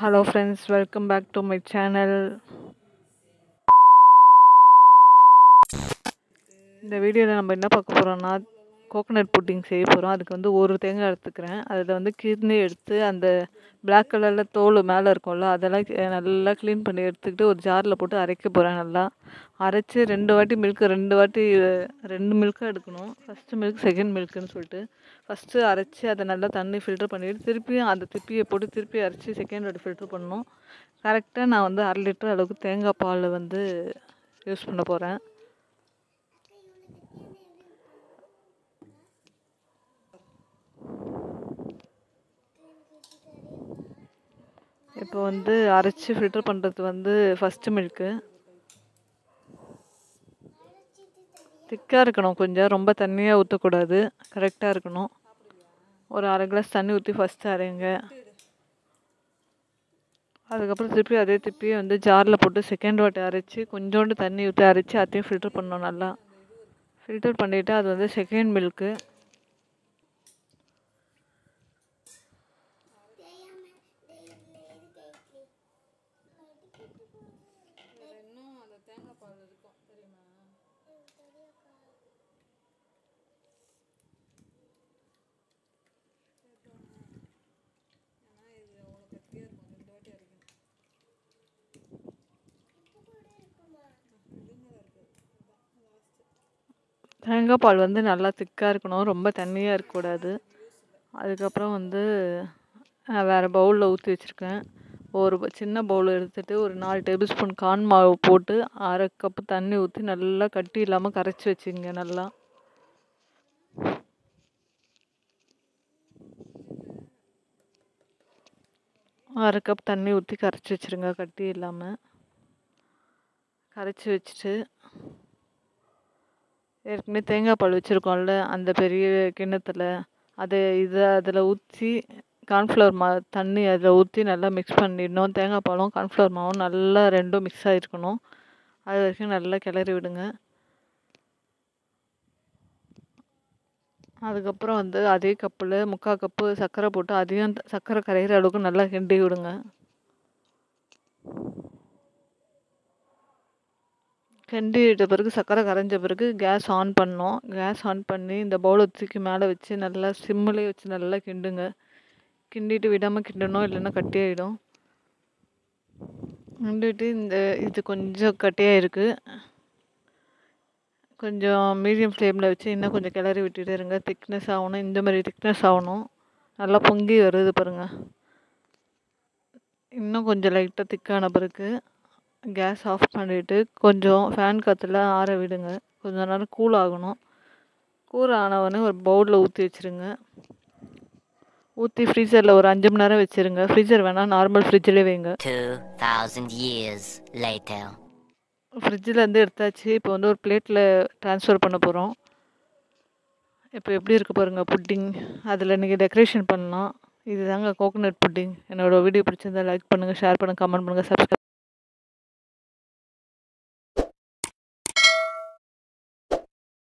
Hello friends welcome back to my channel இந்த வீடியோவில் நம்ம என்ன பார்க்க போகிறோம்னா கோகோனட் புட்டிங் செய்ய போகிறோம் அதுக்கு வந்து ஒரு தேங்காய் எடுத்துக்கிறேன் அதில் வந்து கிர்னி எடுத்து அந்த Black கலரில் தோல் மேலே இருக்கும்ல அதெல்லாம் கி- நல்லா க்ளீன் பண்ணி எடுத்துக்கிட்டு ஒரு ஜாரில் போட்டு அரைக்க போகிறேன் நல்லா அரைச்சி ரெண்டு வாட்டி மில்க் ரெண்டு வாட்டி அஹ், ரெண்டு மில்க்காக எடுக்கணும் ஃபஸ்ட்டு மில்க் செகண்ட் மில்க்குன்னு சொல்லிட்டு ஃபஸ்ட்டு அரைச்சி அதை நல்லா தண்ணி ஃபில்டர் பண்ணிவிட்டு திருப்பியும் அந்த திப்பியை போட்டு திருப்பி அரைச்சி செகண்ட் வாட்டி ஃபில்டர் பண்ணணும் கரெக்டாக நான் வந்து அரை லிட்டர் அளவுக்கு தேங்காய் பால் வந்து யூஸ் பண்ண போகிறேன் இப்போ வந்து அரைச்சி ஃபில்டர் பண்ணுறது வந்து ஃபஸ்ட்டு மில்க்கு திக்காக இருக்கணும் கொஞ்சம் ரொம்ப தண்ணியாக ஊற்றக்கூடாது கரெக்டாக இருக்கணும் ஒரு அரை கிளாஸ் தண்ணி ஊற்றி ஃபஸ்ட்டு அரைங்க அதுக்கப்புறம் திருப்பி அதே திருப்பி வந்து ஜாரில் போட்டு செகண்ட் வாட்டி அரைச்சி கொஞ்சோண்டு தண்ணி ஊற்றி அரைச்சி அதையும் ஃபில்டர் பண்ணணும் நல்லா ஃபில்டர் பண்ணிவிட்டு அது வந்து செகண்ட் மில்க்கு தேங்காய் பால் வந்து நல்லா திக்காக இருக்கணும் ரொம்ப தண்ணியாக இருக்கக்கூடாது அதுக்கப்புறம் வந்து நான் வேறு பவுலில் ஊற்றி வச்சுருக்கேன் ஒரு ப- சின்ன பவுல் எடுத்துகிட்டு ஒரு நாலு டேபிள் ஸ்பூன் கார்ன் மாவு போட்டு அரை கப்பு தண்ணி ஊற்றி நல்லா கட்டி இல்லாமல் கரைச்சி வச்சுங்க நல்லா அரை கப் தண்ணி ஊற்றி கரைச்சி வச்சுருங்க கட்டி இல்லாமல் கரைச்சி வச்சுட்டு ஏற்கனவே தேங்காய் பால் வச்சுருக்கோம்ல அந்த பெரிய கிண்ணத்தில் அதை இதை அதில் ஊற்றி கார்ன்ஃப்ளவர் மா தண்ணி அதில் ஊற்றி நல்லா மிக்ஸ் பண்ணிடணும் தேங்காய் பாலும் கார்ன்ஃப்ளவர் மாவும் நல்லா ரெண்டும் மிக்ஸ் ஆகிருக்கணும் அது வரைக்கும் நல்லா கிளறி விடுங்க அதுக்கப்புறம் வந்து அதே கப்பில் முக்கால் கப்பு சர்க்கரை போட்டு அதையும் த- சர்க்கரை கரையிற அளவுக்கு நல்லா கிண்டி விடுங்க கிண்டி விட்ட பிறகு சர்க்கரை கரைஞ்ச பிறகு கேஸ் ஆன் பண்ணோம் கேஸ் ஆன் பண்ணி இந்த பவுலை தூக்கி மேலே வச்சு நல்லா சிம்மிலே வச்சு நல்லா கிண்டுங்க கிண்டிட்டு விடாமல் கிண்டணும் இல்லைன்னா கட்டியாயிடும் கிண்டிட்டு இந்த இது கொஞ்சம் கட்டியாக இருக்குது கொஞ்சம் மீடியம் ஃப்ளேமில் வச்சு இன்னும் கொஞ்சம் கிளறி விட்டுட்டே இருங்க திக்னஸ் ஆகணும் இந்த மாதிரி திக்னஸ் ஆகணும் நல்லா பொங்கி வருது பாருங்க இன்னும் கொஞ்சம் லைட்டாக திக்கான பிறகு கேஸ் ஆஃப் பண்ணிவிட்டு கொஞ்சம் ஃபேன் காற்றுல ஆற விடுங்க கொஞ்ச நேரம் கூல் ஆகணும் கூல் ஆனவொடனே ஒரு பவுலில் ஊற்றி வச்சுருங்க ஊற்றி ஃப்ரீசரில் ஒரு அஞ்சு மணி நேரம் வச்சுருங்க ஃப்ரீசர் வேணால் நார்மல் ஃப்ரிட்ஜிலே வைங்க 2,000 years later. ஃப்ரிட்ஜில் இருந்து எடுத்தாச்சு இப்போ வந்து ஒரு பிளேட்டில் ட்ரான்ஸ்ஃபர் பண்ண போகிறோம் இப்போ எப்படி இருக்கு பாருங்கள் புட்டிங் அதில் நீங்கள் டெக்கரேஷன் பண்ணலாம் இதுதாங்க கோகோனட் புட்டிங் என்னோட வீடியோ பிடிச்சிருந்தா லைக் பண்ணுங்கள் ஷேர் பண்ணுங்கள் கமெண்ட் பண்ணுங்கள் சப்ஸ்கிரைப்